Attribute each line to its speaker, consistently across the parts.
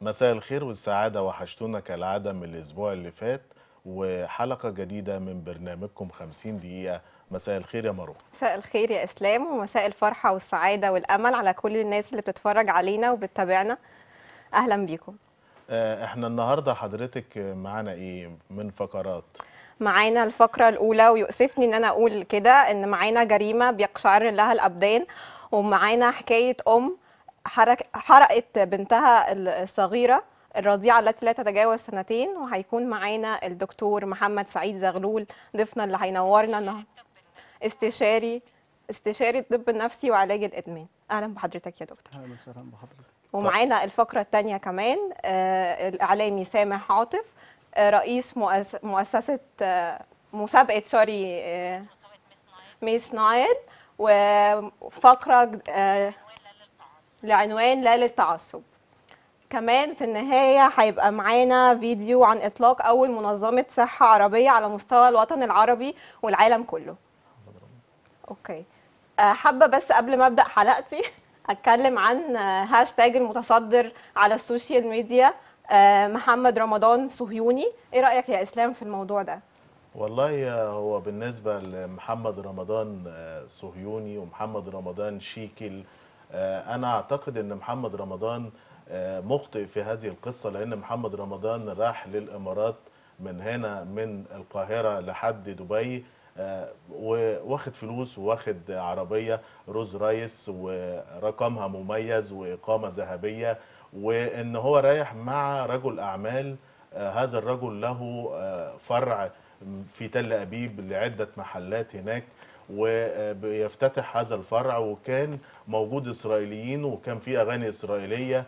Speaker 1: مساء الخير والسعادة وحشتونا كالعادة من الأسبوع اللي فات وحلقة جديدة من برنامجكم 50 دقيقة مساء الخير يا مروة
Speaker 2: مساء الخير يا اسلام ومساء الفرحه والسعاده والامل على كل الناس اللي بتتفرج علينا وبتتابعنا اهلا بيكم
Speaker 1: آه، احنا النهاردة حضرتك معانا ايه من فقرات
Speaker 2: معانا الفقره الاولى ويؤسفني ان انا اقول كده ان معانا جريمه بيقشعر لها الابدان ومعانا حكايه ام حرك حرقت بنتها الصغيره الرضيعه التي لا تتجاوز سنتين وهيكون معانا الدكتور محمد سعيد زغلول ضيفنا اللي هينورنا النهارده استشاري استشاري الطب النفسي وعلاج الادمان اهلا بحضرتك يا دكتور
Speaker 3: اهلا وسهلا بحضرتك
Speaker 2: ومعانا الفقرة الثانية كمان آه، الإعلامي سامح عاطف آه، رئيس مؤس- مؤسسة آه، مسابقة سوري آه، ميس نايل وفقرة آه، لعنوان لا للتعصب كمان في النهاية هيبقى معانا فيديو عن إطلاق أول منظمة صحة عربية على مستوى الوطن العربي والعالم كله اوكي آه، حابه بس قبل ما ابدا حلقتي اتكلم عن آه، هاشتاج المتصدر على السوشيال ميديا آه، محمد رمضان صهيوني ايه رايك يا اسلام في الموضوع ده
Speaker 1: والله هو بالنسبة لمحمد رمضان آه، صهيوني ومحمد رمضان شيكل آه، أنا أعتقد أن محمد رمضان آه، مخطئ في هذه القصة لأن محمد رمضان راح للإمارات من هنا من القاهرة لحد دبي آه، واخد فلوس واخد عربية روز رايس ورقمها مميز وإقامة ذهبية وإن هو رايح مع رجل أعمال آه، هذا الرجل له آه، فرع في تل أبيب لعدة محلات هناك وبيفتتح هذا الفرع وكان موجود إسرائيليين وكان في أغاني إسرائيلية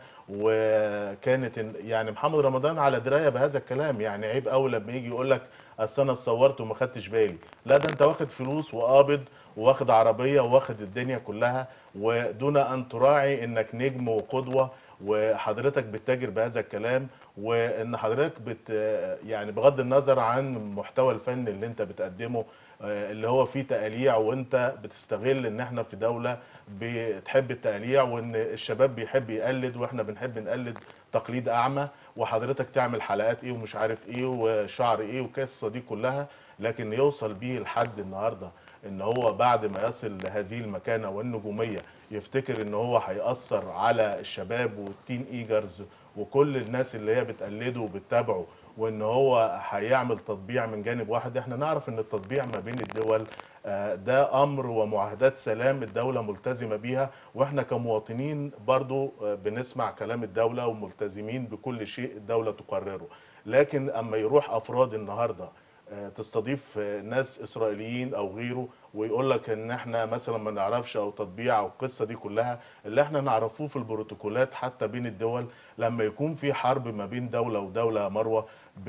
Speaker 1: وكانت يعني محمد رمضان على دراية بهذا الكلام يعني عيب أوي لما يجي يقول لك أصل أنا اتصورت وما خدتش بالي لا ده أنت واخد فلوس وقابض واخد عربية واخد الدنيا كلها ودون أن تراعي إنك نجم وقدوة وحضرتك بتتاجر بهذا الكلام وان حضرتك بت يعني بغض النظر عن محتوى الفن اللي انت بتقدمه آه، اللي هو فيه تقاليع وانت بتستغل ان احنا في دولة بتحب التقاليع وان الشباب بيحب يقلد واحنا بنحب نقلد تقليد اعمى وحضرتك تعمل حلقات ايه ومش عارف ايه وشعر ايه والقصه دي كلها لكن يوصل بيه لحد النهارده ان هو بعد ما يصل لهذه المكانه والنجوميه يفتكر ان هو هيأثر على الشباب والتين ايجرز وكل الناس اللي هي بتقلده وبتتابعه وان هو هيعمل تطبيع من جانب واحد احنا نعرف ان التطبيع ما بين الدول آه، ده امر ومعاهدات سلام الدوله ملتزمه بيها واحنا كمواطنين برضو آه، بنسمع كلام الدوله وملتزمين بكل شيء الدوله تقرره لكن اما يروح افراد النهارده آه، تستضيف آه، ناس اسرائيليين او غيره ويقول لك ان احنا مثلا ما نعرفش او تطبيع او القصه دي كلها اللي احنا نعرفوه في البروتوكولات حتى بين الدول لما يكون في حرب ما بين دوله ودوله يا مروه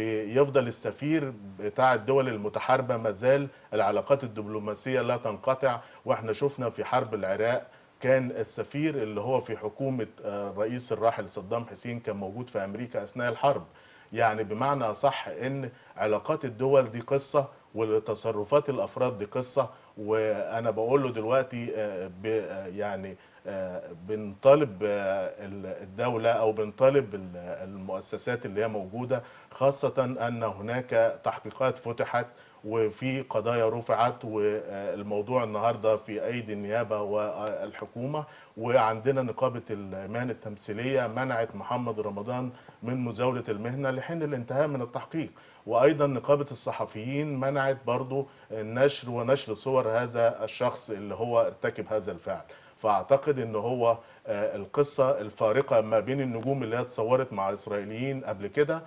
Speaker 1: بيفضل السفير بتاع الدول المتحاربه مازال العلاقات الدبلوماسيه لا تنقطع واحنا شفنا في حرب العراق كان السفير اللي هو في حكومه آه، الرئيس الراحل صدام حسين كان موجود في امريكا اثناء الحرب يعني بمعنى صح ان علاقات الدول دي قصه وتصرفات الافراد دي قصه وانا بقول له دلوقتي آه، ب- آه، يعني آه، بنطالب آه، ال- الدوله او بنطالب ال- المؤسسات اللي هي موجوده خاصه ان هناك تحقيقات فتحت وفي قضايا رفعت والموضوع النهارده في ايدي النيابه والحكومه وعندنا نقابه المهن التمثيليه منعت محمد رمضان من مزاوله المهنه لحين الانتهاء من التحقيق وايضا نقابه الصحفيين منعت برضو النشر ونشر صور هذا الشخص اللي هو ارتكب هذا الفعل فاعتقد ان هو آه، القصه الفارقه ما بين النجوم اللي هي اتصورت مع الاسرائيليين قبل كده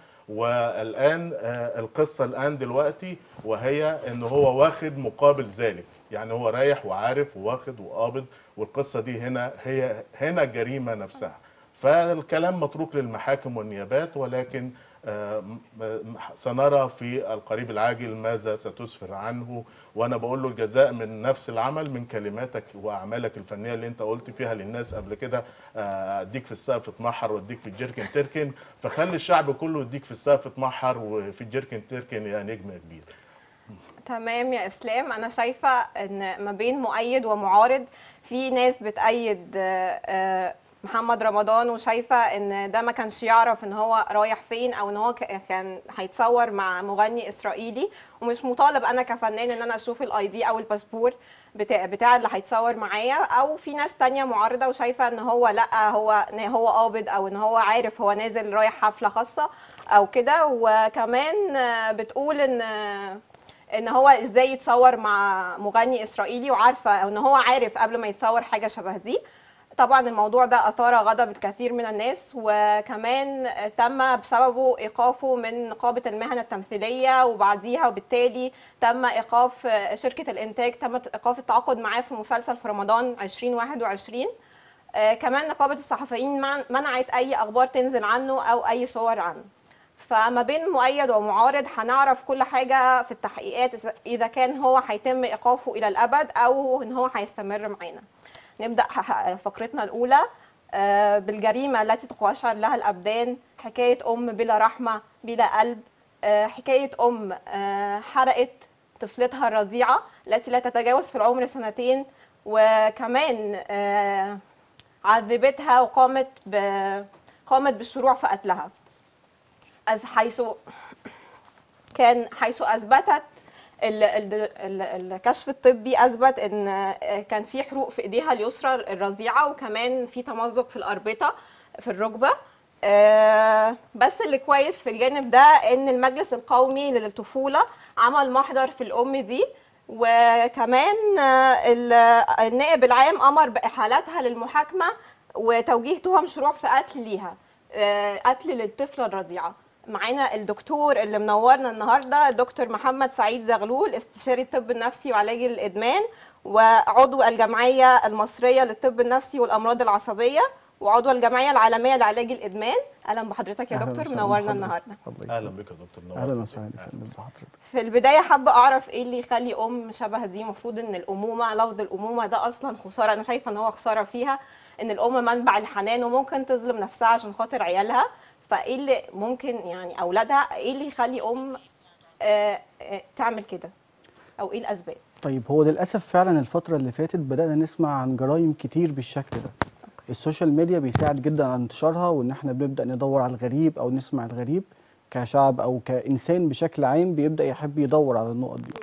Speaker 1: والان آه، القصه الان دلوقتي وهي ان هو واخد مقابل ذلك يعني هو رايح وعارف وواخد وقابض والقصه دي هنا هي هنا الجريمه نفسها فالكلام متروك للمحاكم والنيابات ولكن آه، م- م- سنرى في القريب العاجل ماذا ستسفر عنه وانا بقول له الجزاء من نفس العمل من كلماتك واعمالك الفنيه اللي انت قلت فيها للناس قبل كده آه، اديك في السقف اتمحر واديك في الجيركن تركن فخلي الشعب كله يديك في السقف اتمحر وفي الجيركن تركن يا نجم يا كبير
Speaker 2: تمام يا اسلام انا شايفه ان ما بين مؤيد ومعارض في ناس بتأيد آه، آه، محمد رمضان وشايفه ان ده ما كانش يعرف ان هو رايح فين او ان هو ك- كان هيتصور مع مغني اسرائيلي ومش مطالب انا كفنان ان انا اشوف الاي دي او الباسبور بتاع بتاع اللي هيتصور معايا او في ناس تانية معارضه وشايفه ان هو لا هو ان هو قابض او ان هو عارف هو نازل رايح حفله خاصه او كده وكمان آه، بتقول ان آه، ان هو ازاي يتصور مع مغني اسرائيلي وعارفه او ان هو عارف قبل ما يتصور حاجه شبه دي طبعا الموضوع ده اثار غضب الكثير من الناس وكمان تم بسببه ايقافه من نقابه المهن التمثيليه وبعديها وبالتالي تم ايقاف شركه الانتاج تم ايقاف التعاقد معاه في مسلسل في رمضان 2021 آه، كمان نقابه الصحفيين من- منعت اي اخبار تنزل عنه او اي صور عنه فما بين مؤيد ومعارض هنعرف كل حاجه في التحقيقات إذا- اذا كان هو هيتم ايقافه الى الابد او ان هو هيستمر معانا نبدا ح- ح- فقرتنا الاولى آه، بالجريمه التي تقشعر لها الابدان حكايه ام بلا رحمه بلا قلب آه، حكايه ام آه، حرقت طفلتها الرضيعه التي لا تتجاوز في العمر سنتين وكمان آه، عذبتها وقامت ب... قامت بالشروع في قتلها أز حيث كان حيث اثبتت ال- ال- ال- الكشف الطبي اثبت ان كان في حروق في ايديها اليسرى الرضيعه وكمان في تمزق في الاربطه في الركبه آه، بس اللي كويس في الجانب ده ان المجلس القومي للطفوله عمل محضر في الام دي وكمان آه، ال- النائب العام امر باحالتها للمحاكمه وتوجيه تهم شروع في قتل ليها آه، قتل للطفله الرضيعه معانا الدكتور اللي منورنا النهارده الدكتور محمد سعيد زغلول استشاري الطب النفسي وعلاج الادمان وعضو الجمعيه المصريه للطب النفسي والامراض العصبيه وعضو الجمعيه العالميه لعلاج الادمان اهلا بحضرتك يا
Speaker 3: أهلاً
Speaker 2: دكتور
Speaker 3: وسهلاً
Speaker 2: منورنا
Speaker 3: بحضرتك.
Speaker 2: النهارده
Speaker 3: الله
Speaker 1: اهلا
Speaker 3: يكرمك.
Speaker 1: بك يا دكتور نور
Speaker 3: اهلا وسهلا يا فندم بحضرتك
Speaker 2: في البدايه حابه اعرف ايه اللي يخلي ام شبه دي المفروض ان الامومه لفظ الامومه ده اصلا خساره انا شايفه ان هو خساره فيها ان الام منبع الحنان وممكن تظلم نفسها عشان خاطر عيالها فايه اللي ممكن يعني اولادها ايه اللي يخلي ام آه، آه، تعمل كده او ايه الاسباب
Speaker 3: طيب هو للاسف فعلا الفتره اللي فاتت بدانا نسمع عن جرائم كتير بالشكل ده السوشيال ميديا بيساعد جدا على انتشارها وان احنا بنبدا ندور على الغريب او نسمع الغريب كشعب او كانسان بشكل عام بيبدا يحب يدور على النقط دي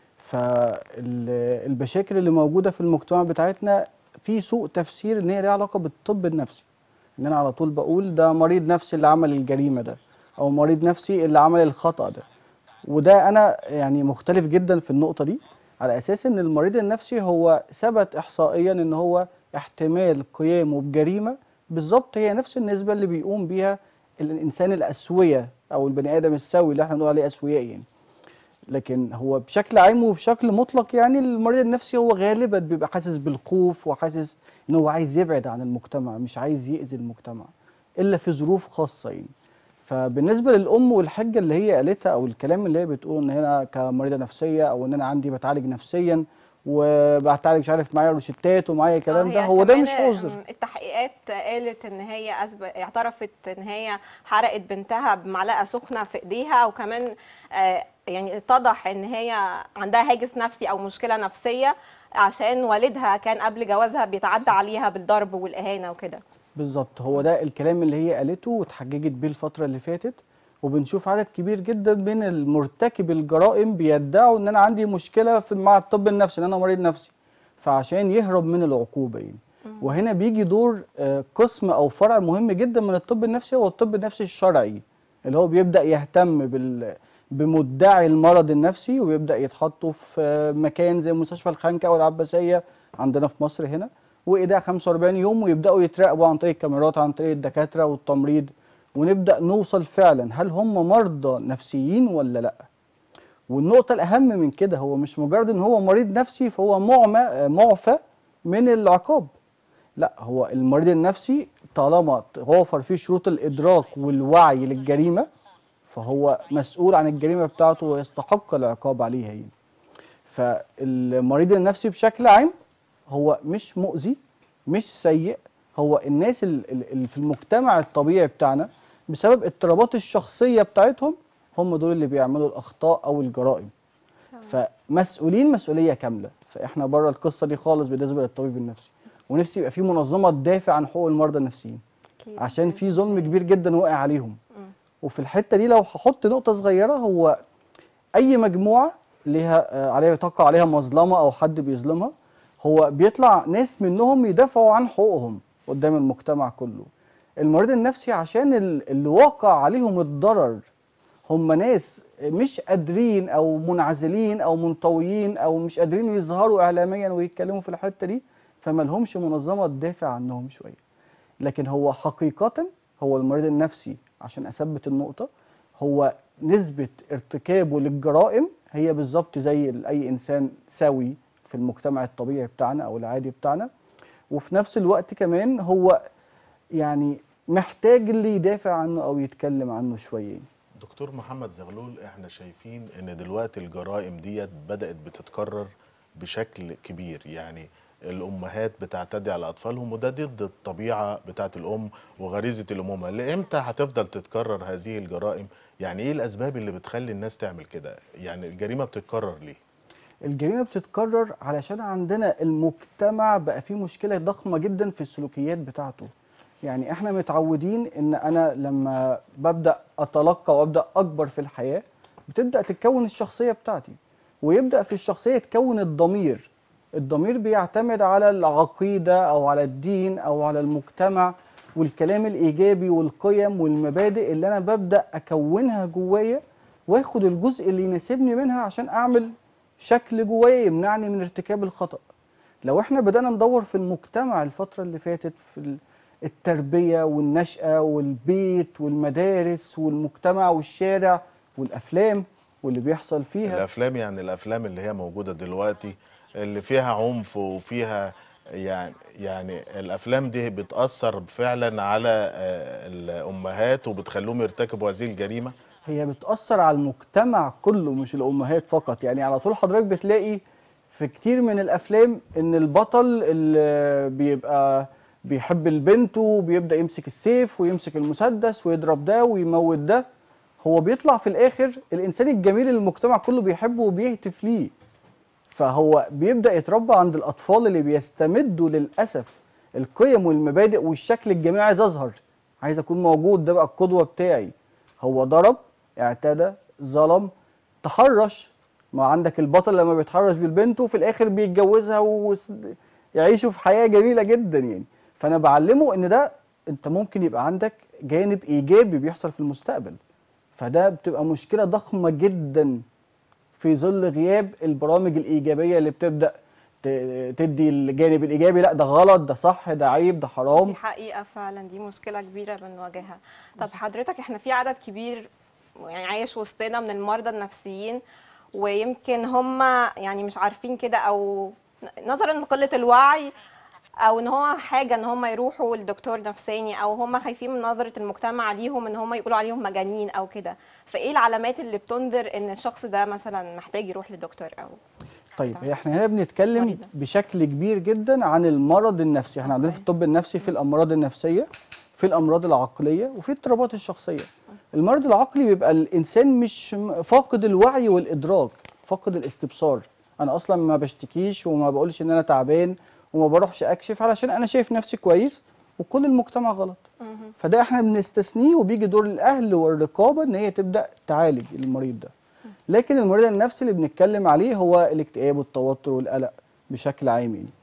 Speaker 3: فالمشاكل اللي موجوده في المجتمع بتاعتنا في سوء تفسير ان هي ليها علاقه بالطب النفسي ان انا على طول بقول ده مريض نفسي اللي عمل الجريمه ده او مريض نفسي اللي عمل الخطا ده وده انا يعني مختلف جدا في النقطه دي على اساس ان المريض النفسي هو ثبت احصائيا ان هو احتمال قيامه بجريمه بالظبط هي نفس النسبه اللي بيقوم بيها الانسان الاسويه او البني ادم السوي اللي احنا بنقول عليه اسوياء يعني لكن هو بشكل عام وبشكل مطلق يعني المريض النفسي هو غالبا بيبقى حاسس بالخوف وحاسس ان هو عايز يبعد عن المجتمع مش عايز يأذي المجتمع الا في ظروف خاصه يعني فبالنسبه للام والحجه اللي هي قالتها او الكلام اللي هي بتقول ان هنا كمريضه نفسيه او ان انا عندي بتعالج نفسيا وبتعالج مش عارف معايا روشتات ومعايا الكلام
Speaker 2: آه،
Speaker 3: ده
Speaker 2: هي
Speaker 3: هو ده
Speaker 2: كمان،
Speaker 3: مش عذر
Speaker 2: آم، التحقيقات قالت ان هي أثبت اعترفت ان هي حرقت بنتها بمعلقه سخنه في ايديها وكمان آه، يعني اتضح ان هي عندها هاجس نفسي او مشكله نفسيه عشان والدها كان قبل جوازها بيتعدى عليها بالضرب والاهانه وكده
Speaker 3: بالظبط هو ده الكلام اللي هي قالته واتحججت بيه الفترة اللي فاتت وبنشوف عدد كبير جدا من المرتكب الجرائم بيدعوا ان انا عندي مشكلة في مع الطب النفسي ان انا مريض نفسي فعشان يهرب من العقوبة يعني وهنا بيجي دور آه، قسم او فرع مهم جدا من الطب النفسي هو الطب النفسي الشرعي اللي هو بيبدأ يهتم بال بمدعي المرض النفسي ويبدأ يتحطوا في آه، مكان زي مستشفى الخنكة او العباسية عندنا في مصر هنا وايداع 45 يوم ويبداوا يتراقبوا عن طريق الكاميرات عن طريق الدكاتره والتمريض ونبدا نوصل فعلا هل هم مرضى نفسيين ولا لا والنقطه الاهم من كده هو مش مجرد ان هو مريض نفسي فهو معمى آه، معفى من العقاب لا هو المريض النفسي طالما توافر فيه شروط الادراك والوعي للجريمه فهو مسؤول عن الجريمه بتاعته ويستحق العقاب عليها يعني فالمريض النفسي بشكل عام هو مش مؤذي مش سيء هو الناس ال- ال- اللي في المجتمع الطبيعي بتاعنا بسبب اضطرابات الشخصية بتاعتهم هم دول اللي بيعملوا الأخطاء أو الجرائم فمسؤولين مسؤولية كاملة فإحنا بره القصة دي خالص بالنسبة للطبيب النفسي ونفسي يبقى في منظمه تدافع عن حقوق المرضى النفسيين
Speaker 2: أكيد.
Speaker 3: عشان في ظلم كبير جدا واقع عليهم
Speaker 2: مم.
Speaker 3: وفي الحته دي لو هحط نقطه صغيره هو اي مجموعه ليها آه، عليها تقع عليها مظلمه او حد بيظلمها هو بيطلع ناس منهم يدافعوا عن حقوقهم قدام المجتمع كله المريض النفسي عشان ال- اللي واقع عليهم الضرر هم ناس مش قادرين او منعزلين او منطويين او مش قادرين يظهروا اعلاميا ويتكلموا في الحته دي فما لهمش منظمه تدافع عنهم شويه لكن هو حقيقه هو المريض النفسي عشان اثبت النقطه هو نسبه ارتكابه للجرائم هي بالظبط زي ال- اي انسان سوي في المجتمع الطبيعي بتاعنا او العادي بتاعنا وفي نفس الوقت كمان هو يعني محتاج اللي يدافع عنه او يتكلم عنه شويه
Speaker 1: دكتور محمد زغلول احنا شايفين ان دلوقتي الجرائم ديت بدأت بتتكرر بشكل كبير يعني الامهات بتعتدي على اطفالهم وده ضد الطبيعه بتاعت الام وغريزه الامومه لامتى هتفضل تتكرر هذه الجرائم يعني ايه الاسباب اللي بتخلي الناس تعمل كده يعني الجريمه بتتكرر ليه
Speaker 3: الجريمة بتتكرر علشان عندنا المجتمع بقى فيه مشكلة ضخمة جدا في السلوكيات بتاعته يعني احنا متعودين ان انا لما ببدأ اتلقى وابدأ اكبر في الحياة بتبدأ تتكون الشخصية بتاعتي ويبدأ في الشخصية يتكون الضمير الضمير بيعتمد على العقيدة او على الدين او على المجتمع والكلام الايجابي والقيم والمبادئ اللي انا ببدأ اكونها جوايا واخد الجزء اللي يناسبني منها عشان اعمل شكل جوايا يمنعني من ارتكاب الخطأ لو احنا بدأنا ندور في المجتمع الفترة اللي فاتت في ال- التربية والنشأة والبيت والمدارس والمجتمع والشارع والأفلام واللي بيحصل فيها
Speaker 1: الافلام يعني الافلام اللي هي موجوده دلوقتي اللي فيها عنف وفيها يعني يعني الافلام دي بتاثر فعلا على آه، الامهات وبتخليهم يرتكبوا هذه الجريمه
Speaker 3: هي بتأثر على المجتمع كله مش الأمهات فقط يعني على طول حضرتك بتلاقي في كتير من الأفلام إن البطل اللي بيبقى بيحب البنت وبيبدأ يمسك السيف ويمسك المسدس ويضرب ده ويموت ده هو بيطلع في الآخر الإنسان الجميل اللي المجتمع كله بيحبه وبيهتف ليه فهو بيبدأ يتربى عند الأطفال اللي بيستمدوا للأسف القيم والمبادئ والشكل الجميل عايز أظهر عايز أكون موجود ده بقى القدوة بتاعي هو ضرب اعتدى ظلم تحرش ما عندك البطل لما بيتحرش بالبنت وفي الاخر بيتجوزها ويعيشوا في حياة جميلة جدا يعني فانا بعلمه ان ده انت ممكن يبقى عندك جانب ايجابي بيحصل في المستقبل فده بتبقى مشكلة ضخمة جدا في ظل غياب البرامج الايجابية اللي بتبدأ ت- تدي الجانب الايجابي لا ده غلط ده صح ده عيب ده حرام
Speaker 2: دي حقيقة فعلا دي مشكلة كبيرة بنواجهها طب حضرتك احنا في عدد كبير يعني عايش وسطنا من المرضى النفسيين ويمكن هم يعني مش عارفين كده او نظرا لقلة الوعي او ان هو حاجة ان هم يروحوا لدكتور نفساني او هم خايفين من نظرة المجتمع ليهم ان هم يقولوا عليهم مجانين او كده فايه العلامات اللي بتنذر ان الشخص ده مثلا محتاج يروح لدكتور او
Speaker 3: طيب
Speaker 2: طيب.
Speaker 3: احنا هنا بنتكلم
Speaker 2: مريضة.
Speaker 3: بشكل كبير جدا عن المرض النفسي احنا عندنا في
Speaker 2: أوكي.
Speaker 3: الطب النفسي في الامراض النفسيه في الامراض العقليه وفي اضطرابات الشخصيه المرض العقلي بيبقى الانسان مش م- فاقد الوعي والادراك فاقد الاستبصار انا اصلا ما بشتكيش وما بقولش ان انا تعبان وما بروحش اكشف علشان انا شايف نفسي كويس وكل المجتمع غلط فده احنا بنستثنيه وبيجي دور الاهل والرقابه ان هي تبدا تعالج المريض ده لكن المريض النفسي اللي بنتكلم عليه هو الاكتئاب والتوتر والقلق بشكل عام يعني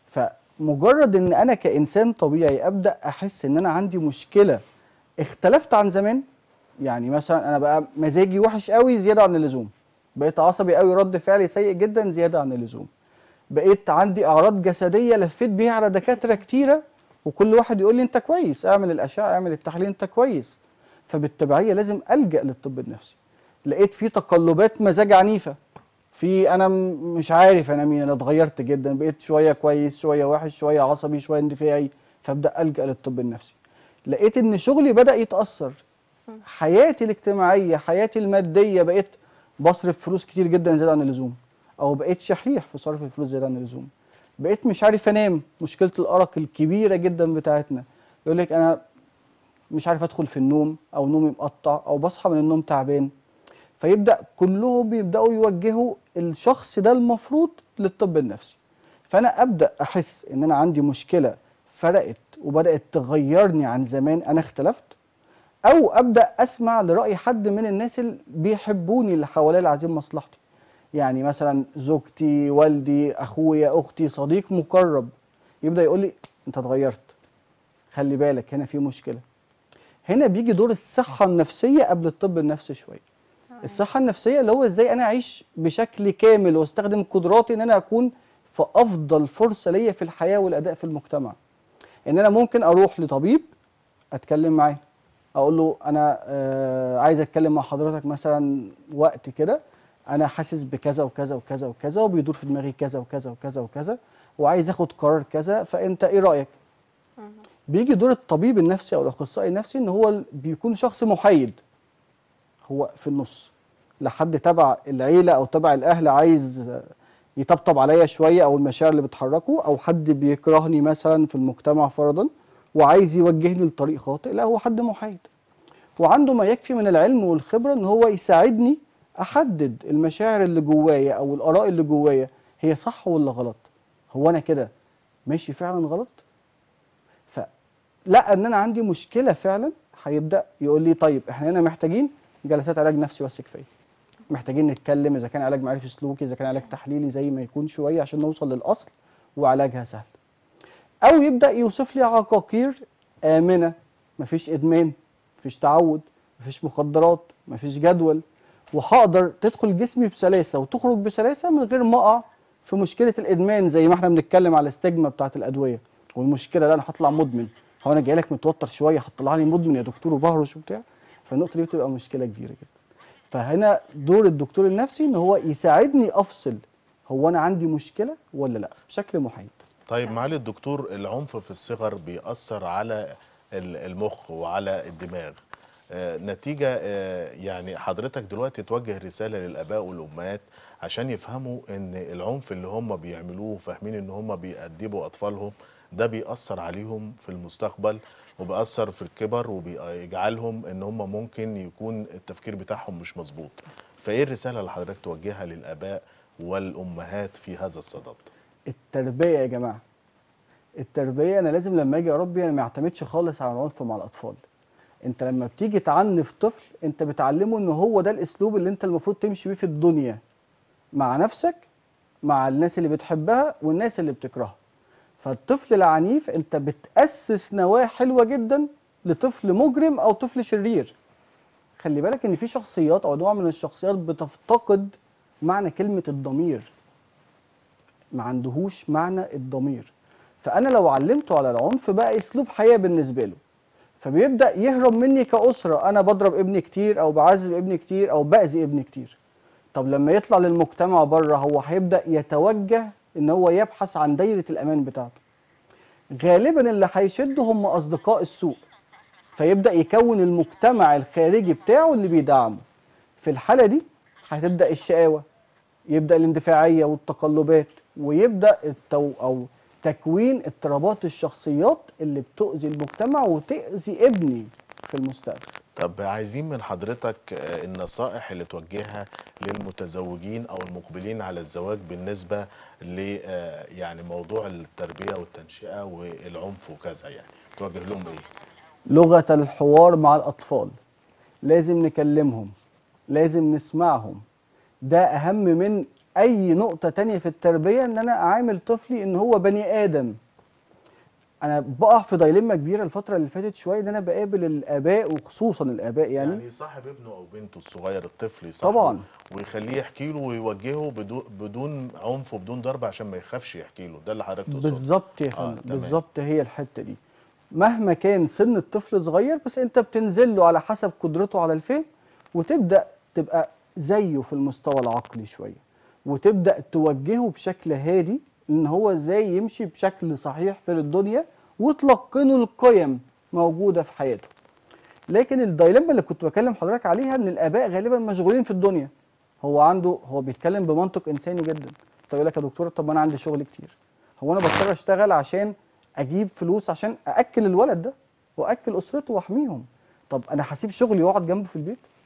Speaker 3: فمجرد ان انا كانسان طبيعي ابدا احس ان انا عندي مشكله اختلفت عن زمان يعني مثلا انا بقى مزاجي وحش قوي زياده عن اللزوم بقيت عصبي قوي رد فعلي سيء جدا زياده عن اللزوم بقيت عندي اعراض جسديه لفيت بيها على دكاتره كتيره وكل واحد يقول لي انت كويس اعمل الاشعه اعمل التحليل انت كويس فبالتبعيه لازم الجا للطب النفسي لقيت في تقلبات مزاج عنيفه في انا م- مش عارف انا مين انا اتغيرت جدا بقيت شويه كويس شويه وحش شويه عصبي شويه اندفاعي فابدا الجا للطب النفسي لقيت ان شغلي بدا يتاثر حياتي الاجتماعيه حياتي الماديه بقيت بصرف فلوس كتير جدا زياده عن اللزوم او بقيت شحيح في صرف الفلوس زياده عن اللزوم بقيت مش عارف انام مشكله الارق الكبيره جدا بتاعتنا يقول لك انا مش عارف ادخل في النوم او نومي مقطع او بصحى من النوم تعبان فيبدا كلهم بيبداوا يوجهوا الشخص ده المفروض للطب النفسي فانا ابدا احس ان انا عندي مشكله فرقت وبدات تغيرني عن زمان انا اختلفت او ابدا اسمع لراي حد من الناس اللي بيحبوني اللي حواليا اللي عايزين مصلحتي يعني مثلا زوجتي والدي اخويا اختي صديق مقرب يبدا يقول لي انت اتغيرت خلي بالك هنا في مشكله هنا بيجي دور الصحه النفسيه قبل الطب النفسي شويه الصحه النفسيه اللي هو ازاي انا اعيش بشكل كامل واستخدم قدراتي ان انا اكون في افضل فرصه ليا في الحياه والاداء في المجتمع ان انا ممكن اروح لطبيب اتكلم معاه اقول له انا آه عايز اتكلم مع حضرتك مثلا وقت كده انا حاسس بكذا وكذا وكذا وكذا وبيدور في دماغي كذا وكذا وكذا وكذا وعايز اخد قرار كذا فانت ايه رايك بيجي دور الطبيب النفسي او الاخصائي النفسي ان هو ال- بيكون شخص محايد هو في النص لا حد تبع العيله او تبع الاهل عايز آه، يطبطب عليا شويه او المشاعر اللي بتحركه او حد بيكرهني مثلا في المجتمع فرضا وعايز يوجهني لطريق خاطئ لا هو حد محايد وعنده ما يكفي من العلم والخبره ان هو يساعدني احدد المشاعر اللي جوايا او الاراء اللي جوايا هي صح ولا غلط هو انا كده ماشي فعلا غلط فلا ان انا عندي مشكله فعلا هيبدا يقول لي طيب احنا هنا محتاجين جلسات علاج نفسي بس كفايه محتاجين نتكلم اذا كان علاج معرفي سلوكي اذا كان علاج تحليلي زي ما يكون شويه عشان نوصل للاصل وعلاجها سهل او يبدا يوصف لي عقاقير امنه مفيش ادمان مفيش تعود مفيش مخدرات مفيش جدول وهقدر تدخل جسمي بسلاسه وتخرج بسلاسه من غير ما اقع في مشكله الادمان زي ما احنا بنتكلم على الاستجما بتاعه الادويه والمشكله لا انا هطلع مدمن هو انا جاي لك متوتر شويه هتطلع لي مدمن يا دكتور وبهرش وبتاع فالنقطه دي بتبقى مشكله كبيره جدا فهنا دور الدكتور النفسي ان هو يساعدني افصل هو انا عندي مشكله ولا لا بشكل محايد
Speaker 1: طيب معالي الدكتور العنف في الصغر بيأثر على ال- المخ وعلى الدماغ آه، نتيجة آه، يعني حضرتك دلوقتي توجه رسالة للآباء والأمهات عشان يفهموا إن العنف اللي هم بيعملوه فاهمين إن هم بيأدبوا أطفالهم ده بيأثر عليهم في المستقبل وبيأثر في الكبر وبيجعلهم إن هم ممكن يكون التفكير بتاعهم مش مظبوط فإيه الرسالة اللي حضرتك توجهها للآباء والأمهات في هذا الصدد؟
Speaker 3: التربيه يا جماعه التربيه انا لازم لما اجي اربي انا ما اعتمدش خالص على العنف مع الاطفال انت لما بتيجي تعنف طفل انت بتعلمه ان هو ده الاسلوب اللي انت المفروض تمشي بيه في الدنيا مع نفسك مع الناس اللي بتحبها والناس اللي بتكرهها فالطفل العنيف انت بتاسس نواه حلوه جدا لطفل مجرم او طفل شرير خلي بالك ان في شخصيات او نوع من الشخصيات بتفتقد معنى كلمه الضمير ما عندهوش معنى الضمير فانا لو علمته على العنف بقى اسلوب حياه بالنسبه له فبيبدا يهرب مني كاسره انا بضرب ابني كتير او بعذب ابني كتير او باذي ابني كتير طب لما يطلع للمجتمع بره هو هيبدا يتوجه ان هو يبحث عن دايره الامان بتاعته غالبا اللي هيشده هم اصدقاء السوء فيبدا يكون المجتمع الخارجي بتاعه اللي بيدعمه في الحاله دي هتبدا الشقاوه يبدا الاندفاعيه والتقلبات ويبدا التو او تكوين اضطرابات الشخصيات اللي بتؤذي المجتمع وتؤذي ابني في المستقبل
Speaker 1: طب عايزين من حضرتك آه، النصائح اللي توجهها للمتزوجين او المقبلين على الزواج بالنسبه ل آه، يعني موضوع التربيه والتنشئه والعنف وكذا يعني توجه لهم ايه؟
Speaker 3: لغه الحوار مع الاطفال لازم نكلمهم لازم نسمعهم ده اهم من اي نقطه تانية في التربيه ان انا اعامل طفلي ان هو بني ادم انا بقع في دايلما كبيره الفتره اللي فاتت شويه ان انا بقابل الاباء وخصوصا الاباء يعني,
Speaker 1: يعني يصاحب ابنه او بنته الصغير الطفل يصاحبه
Speaker 3: طبعاً.
Speaker 1: ويخليه يحكي له ويوجهه بدون بدون عنف وبدون ضرب عشان ما يخافش يحكي له ده اللي حضرتك تقصده
Speaker 3: بالظبط يا
Speaker 1: آه،
Speaker 3: فندم
Speaker 1: تمام.
Speaker 3: بالظبط هي الحته دي مهما كان سن الطفل صغير بس انت بتنزل له على حسب قدرته على الفهم وتبدا تبقى زيه في المستوى العقلي شويه وتبدا توجهه بشكل هادي ان هو ازاي يمشي بشكل صحيح في الدنيا وتلقنه القيم موجوده في حياته لكن الدايلما اللي كنت بكلم حضرتك عليها ان الاباء غالبا مشغولين في الدنيا هو عنده هو بيتكلم بمنطق انساني جدا طب يقول لك يا دكتور طب ما انا عندي شغل كتير هو انا بضطر اشتغل عشان اجيب فلوس عشان ااكل الولد ده واكل اسرته واحميهم طب انا هسيب شغلي واقعد جنبه في البيت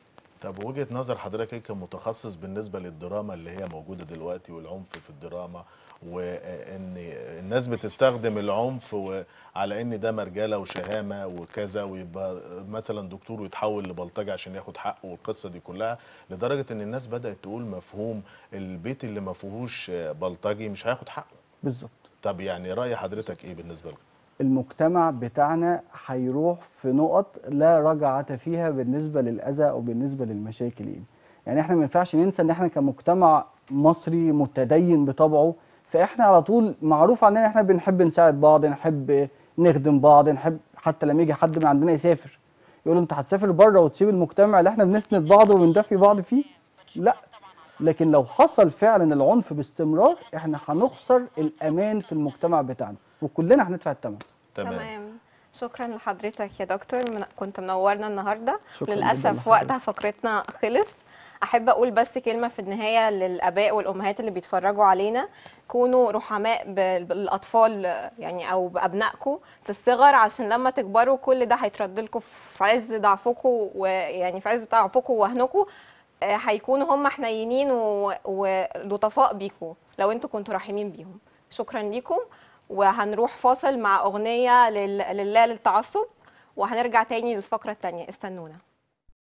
Speaker 1: طب وجهة نظر حضرتك ايه كمتخصص بالنسبة للدراما اللي هي موجودة دلوقتي والعنف في الدراما وان الناس بتستخدم العنف و- على ان ده مرجله وشهامه وكذا ويبقى مثلا دكتور ويتحول لبلطجي عشان ياخد حقه والقصه دي كلها لدرجه ان الناس بدات تقول مفهوم البيت اللي ما فيهوش بلطجي مش هياخد حقه
Speaker 3: بالظبط
Speaker 1: طب يعني راي حضرتك ايه بالنسبه لك
Speaker 3: المجتمع بتاعنا هيروح في نقط لا رجعة فيها بالنسبة للأذى أو بالنسبة للمشاكل يعني. يعني احنا ما ينفعش ننسى ان احنا كمجتمع مصري متدين بطبعه فاحنا على طول معروف عننا احنا بنحب نساعد بعض نحب نخدم بعض نحب حتى لما يجي حد من عندنا يسافر يقول له انت هتسافر بره وتسيب المجتمع اللي احنا بنسند بعض وبندفي بعض فيه لا لكن لو حصل فعلا العنف باستمرار احنا هنخسر الامان في المجتمع بتاعنا وكلنا هندفع الثمن
Speaker 1: تمام
Speaker 2: تمام شكرا لحضرتك يا دكتور من... كنت منورنا النهارده
Speaker 3: شكراً جداً
Speaker 2: للاسف
Speaker 3: لحضرتك.
Speaker 2: وقتها فقرتنا خلص احب اقول بس كلمه في النهايه للاباء والامهات اللي بيتفرجوا علينا كونوا رحماء بال- بالاطفال يعني او بابنائكم في الصغر عشان لما تكبروا كل ده هيترد لكم في عز ضعفكم ويعني في عز ضعفكم ووهنكم آه، هيكونوا هم حنينين و- ولطفاء بيكم لو انتوا كنتوا رحيمين بيهم شكرا ليكم وهنروح فاصل مع اغنيه لل- لله للتعصب وهنرجع تاني للفقره التانيه استنونا